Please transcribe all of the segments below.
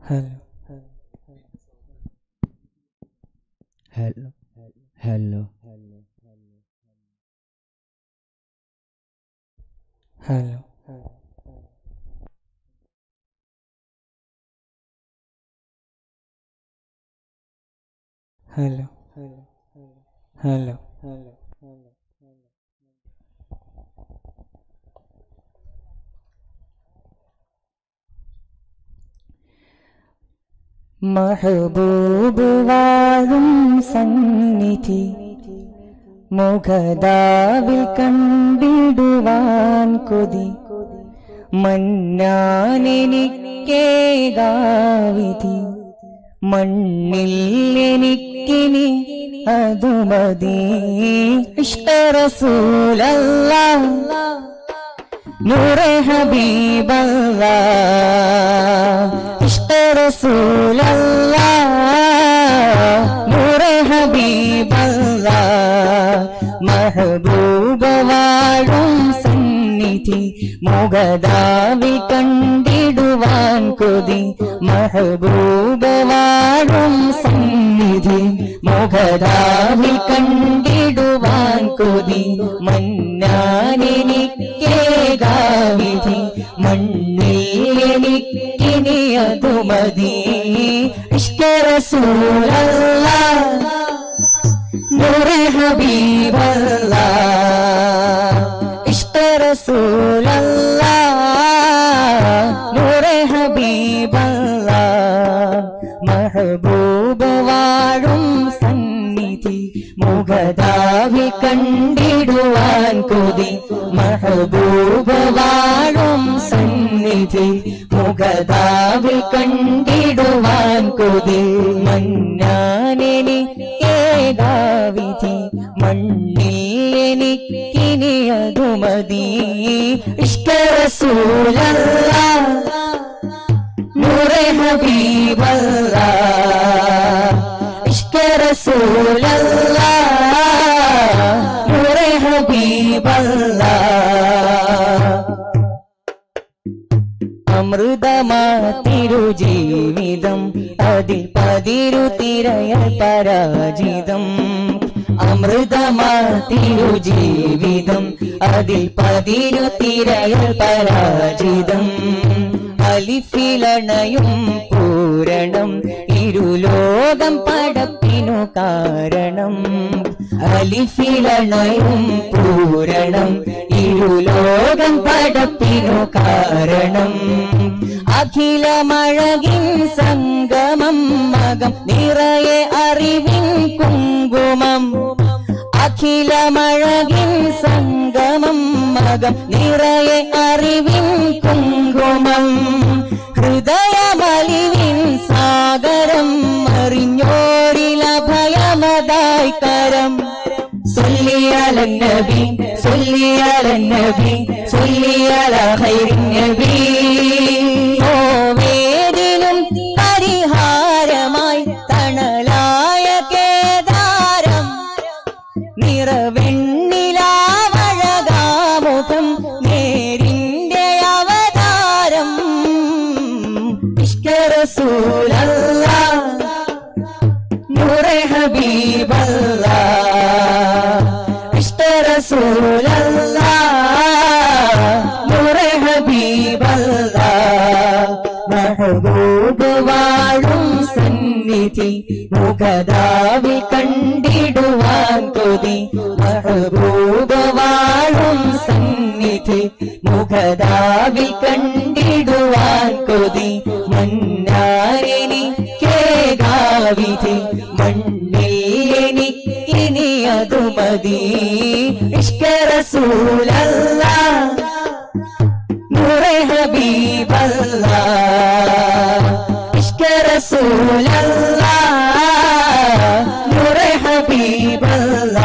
hello hello hello hello hello hello Mahboob വാഴും സന്നിധി മുഖദാവിൽ കണ്ടിടുവാൻ കൊതി മന്നാനെനിക്കേകാവിധി മണ്ണിൽ എനിക്കിനി അതു മതി ഇഷ്ടറസൂലല്ല നൂറെ ഹബീബല്ല ഇഷ്ടറസൂലല്ല നൂറെ ഹബീബല്ല മഹബൂബ വാഴും സന്നിധി മുഖദാവിൽ കണ്ടിടുവാൻ കൊതി മഹബൂബ വാഴും സന്നിധി മുഖദാവിൽ കണ്ടിടുവാൻ കൊതി മന്നാനെനിക്കേകാവിധി മണ്ണിൽ എനിക്കിനി അതു മതി ഇഷ്ടറസൂലല്ല നൂറെ ഹബീബല്ല ഇഷ്ടറസൂലല്ല നൂറെ ഹബീബല്ല മഹബൂബ വാഴും സന്നിധി മുഖദാവി കണ്ടിടുവാൻ കൊതി മഹബൂബ വാഴും സന്നിധി മുഖദാവിൽ കണ്ടിടുവാൻ കൊതി മന്നാനെനി ഏകാവിധി മണ്ണിൽ എനിക്കിനി അതു മതി ഇഷ്ടറസൂലല്ല നൂറെ ഹബീബല്ല ഇഷ്ടറസൂലല്ല നൂറെ ഹബീബല്ല അമൃതമാ തിരുജീവിതം അതിൽ പതിരു തിരയൽ പരാജിതം അമൃതമാ തിരുജീവിതം അതിൽ പതിരു തിരയൽ പരാജിതം അലിഫിലണയും പൂരണം ഇരുലോകം പടപ്പിനു കാരണം അലിഫിലണയും പൂരണം ഇരുലോകം പടപ്പിനു കാരണം അഖിലമഴകിൻ സംഗമം മകം നിറയെ അറിവിൻ കുങ്കുമം അഖിലമഴകിൻ സംഗമം മകം നിറയെ അറിവിൻ കുങ്കുമം ഹൃദയമലിവിൻ സാഗരം അറിഞ്ഞോരിലഭയമതായി കരം صلي النبي صلي على النبي صلي على خير النبي ഓ വേദിനും പരിഹാരമായി തണലായ കേദാരം നിറവെണ്ണിലാവഴകാമുഖം നേരിന്റെ അവതാരം ഇഷ്കറസൂലല്ല നൂറെ ഹബീബല്ല ഇഷ്ടറസൂലല്ല നൂറെ ഹബീബല്ല മഹബൂബ് വാഴും സന്നിധി മുഖദാവിൽ കണ്ടിടുവാൻ കൊതി മഹബൂബ് വാഴും സന്നിധി മുഖദാവിൽ കണ്ടിടുവാൻ കൊതി മന്നാരിനി കേകാവിധി മണ്ണിൽ എനിക്കിനി അതു മതി ഇഷ്കറസൂലല്ല നൂറെ ഹബീബല്ല ഇഷ്കറസൂലല്ല നൂറെ ഹബീബല്ല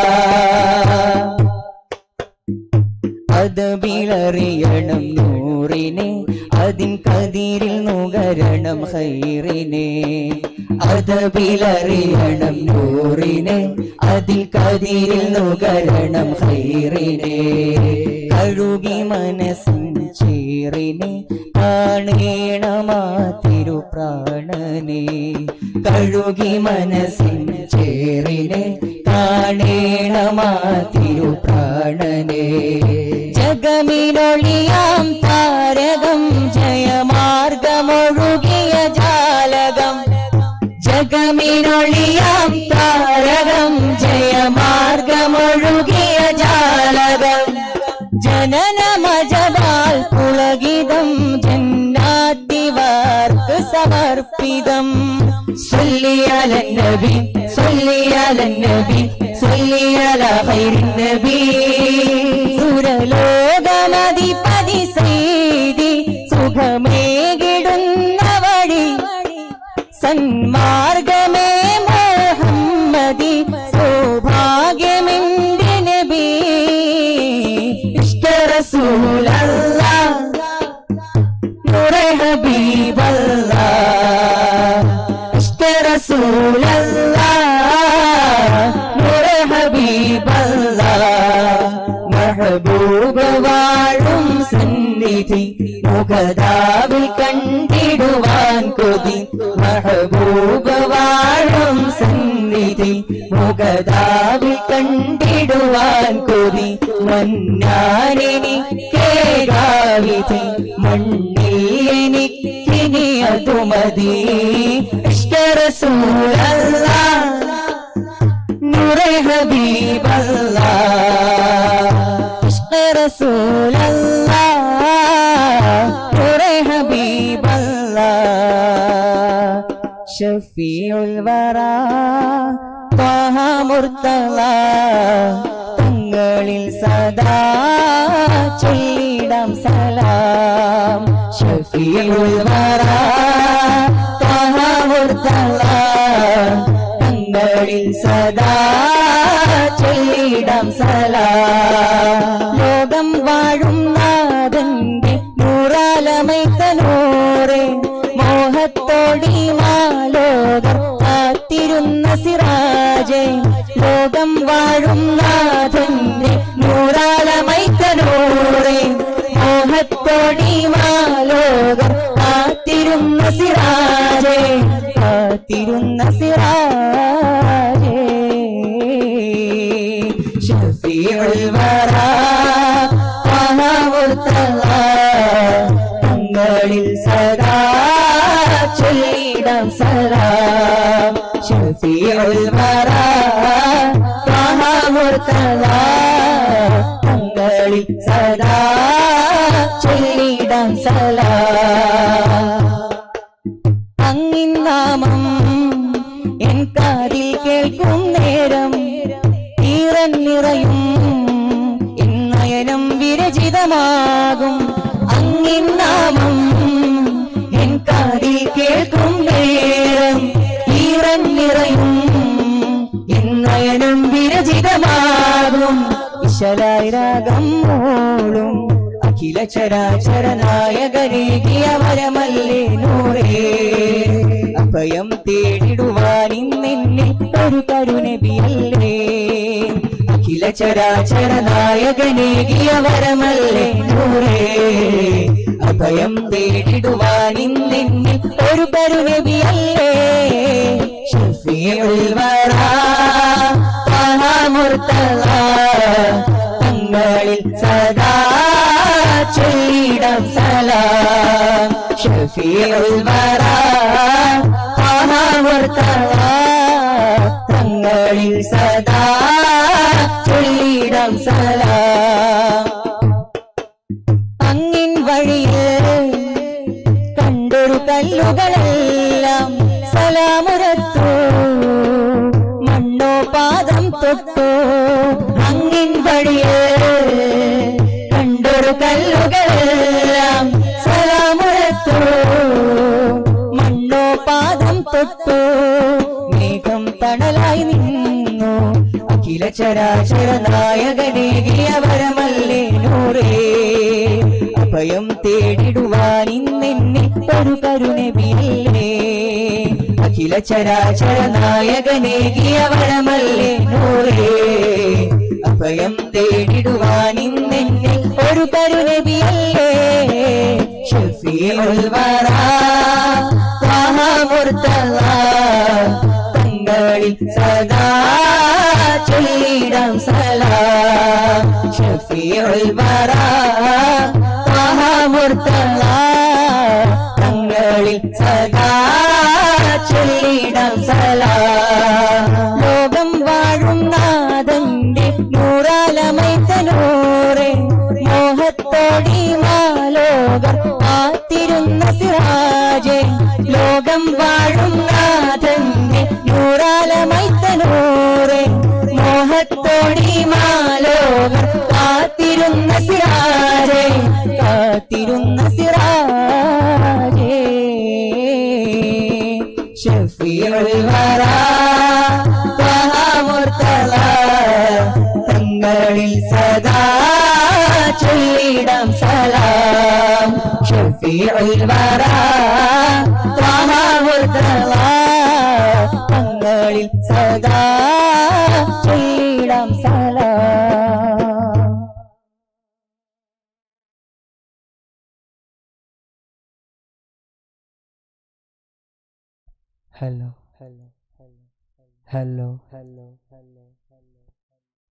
അതബിലറിയണം നൂറിനെ അതിൻ കതിരിൽ നുകരണം ഹൈറിനെ അതബിലറിയണം നൂറിനെ അതിൽ കതിരിൽ നുകരണം ഹൈറിനെ കഴുകി മനസ്സിൻ ചേറിനെ കാണേണമാ തിരു തിരുപ്രാണനെ കഴുകി മനസ്സിൻ ചേറിനെ കാണേണമാ തിരുപ്രാണനെ ജഗമിനൊളിയാം താരകം ജയമാർഗമൊഴുകിയ ജാലകം ജഗമിനൊളിയാം താരകം ജയമാർഗമൊഴുകിയ ജാലകം ജനനമജപാൽ പുളകിതം ജന്നാത്തിവാർക്ക് സമർപ്പിതം സൊല്ലിയാല നബി സൊല്ലിയാല നബി സൊല്ലിയാല ഖൈറിൻ നബി സുരലോകമതിപതി സൈതി സുഖമേകിടുന്ന വഴി സന്മാർഗമേ മുഹമ്മദി സൗഭാഗ്യമെന്റെ നബി ഇഷ്ട റസൂലല്ല നൂറെ ഹബീബല്ല ഇഷ്ട റസൂലല്ല നൂറെ ഹബീബല്ല മെഹബൂബ് വാഴും സന്നിധി മുഖതാവിൽ കണ്ടിടുവാൻ കൊതി മെഹബൂബ് വാഴും സന്നിധി മുഖതാവിൽ കണ്ടിടുവാൻ കൊതി മന്നാനെനി കേകാവിധി മണ്ണിൽ എനിക്കിനി അതുമതി ഇഷ്ടറസൂലല്ല നൂറെ ഹബീബല്ല ഇഷ്ട റസൂലല്ല നൂറെ ഹബീബല്ല ഷഫീഉൽ വറ ത്വഹ മുർത്തല തങ്ങളിൽ സദാ ചൊല്ലിടാം സലാം ഷഫീഉൽ വറ ത്വഹ മുർത്തല തങ്ങളിൽ സദാ ചൊല്ലിടാം സലാം ലോകം വാഴും നാഥന്റെ നൂറാലമൈത്തനൂറെ മോഹത്തോടി മാലോകർ കാത്തിരുന്ന സിറാജെ ലോകം വാഴും നാഥന്റെ നൂറാലമൈത്തനൂറെ മോഹത്തോടി മാലോകർ കാത്തിരുന്ന സിറാജെ കാത്തിരുന്ന സിറാജെ ഷഫീഉൽ വറ ത്വഹ തങ്ങളിൽ സദാ ചൊല്ലിടാം സലാം ഷഫീഉൽ വറ ത്വഹ തങ്ങളിൽ സദാ ചൊല്ലിടാം സലാം അങ്ങിൻ നാമം എൻ കാതിൽ കേൾക്കും നേരം ഈറൻ നിറയും എൻ നയനം വിരചിതമാകും അങ്ങിൻ നാമം എൻ കാതിൽ കേൾക്കും നേരം ഈറൻ നിറയും എൻ നയനം വിരചിതമാകും വിശലായി രാഗം മൂളും അഖില ചരാചര നായകനേകിയ വരമല്ലേ നൂറേ അഭയം തേടിടുവാൻ ഇന്നെന്നിൽ ഒരു കരുനബിയല്ലേ അഖില ചരാചര നായകനേകിയ വരമല്ലേ നൂറേ അഭയം തേടിടുവാൻ ഇന്നെന്നിൽ ഒരു കരുനബിയല്ലേ ഷഫീഉൽ വറാ ത്വഹ മുർത്തള തങ്ങളിൽ സദാ ചൊല്ലിടാം സലാം ഷഫീഉൽ വറാ ത്വഹ മുർത്തള തങ്ങളിൽ സദാ ചൊല്ലിടാം സലാം അങ്ങിൻ വഴിയിൽ കണ്ടൊരു കല്ലുകളെല്ലാം സലാമുരത്തു മണ്ണോ പാദം തൊട്ടു അങ്ങിൻ വഴിയിൽ കണ്ടൊരു കല്ലുകളെല്ലാം സലാമുരത്തു മണ്ണോ പാദം തൊട്ടു മേഘം തണലായി നിന്നു അഖില ചരാചര നായകനേകിയ വരമല്ലേ നൂറേ അഭയം തേടിടുവാൻ ഇന്നെന്നിൽ ഒരു കരുണബിയല്ലേ അഖില ചരാചര നായകനേകിയ വരമല്ലേ നൂറേ അഭയം തേടിടുവാൻ ഇന്നെന്നിൽ ഒരു കരുണബിയല്ലേ ഷഫീഉൽ വറാ തങ്ങളിൽ സദാ ചൊല്ലിടാം സലാം ഷഫീഉൽ വറാ ത്വഹ മുർത്തള തങ്ങളിൽ സദാ ചൊല്ലിടാം സലാം ലോകം വാഴും നാഥന്റെ നൂറാലമൈത്തനൂറെ മോഹത്തോടി മാലോകർ കാത്തിരുന്ന സിറാജെ ലോകം വാഴും നാഥന്റെ നൂറാലമൈത്തനൂറെ മോഹത്തോടി മാലോകർ കാത്തിരുന്ന സിറാജെ കാത്തിരുന്ന സിറാജെ ഷഫീഉൽ വറാ ത്വഹ മുർത്തള തങ്ങളിൽ സദാ ചൊല്ലിടാം സലാം ഷഫീഉൽ വറാ ത്വഹ മുർത്തള തങ്ങളിൽ സദാ ചൊല്ലിടാം സലാം hello hello hello hello hello hello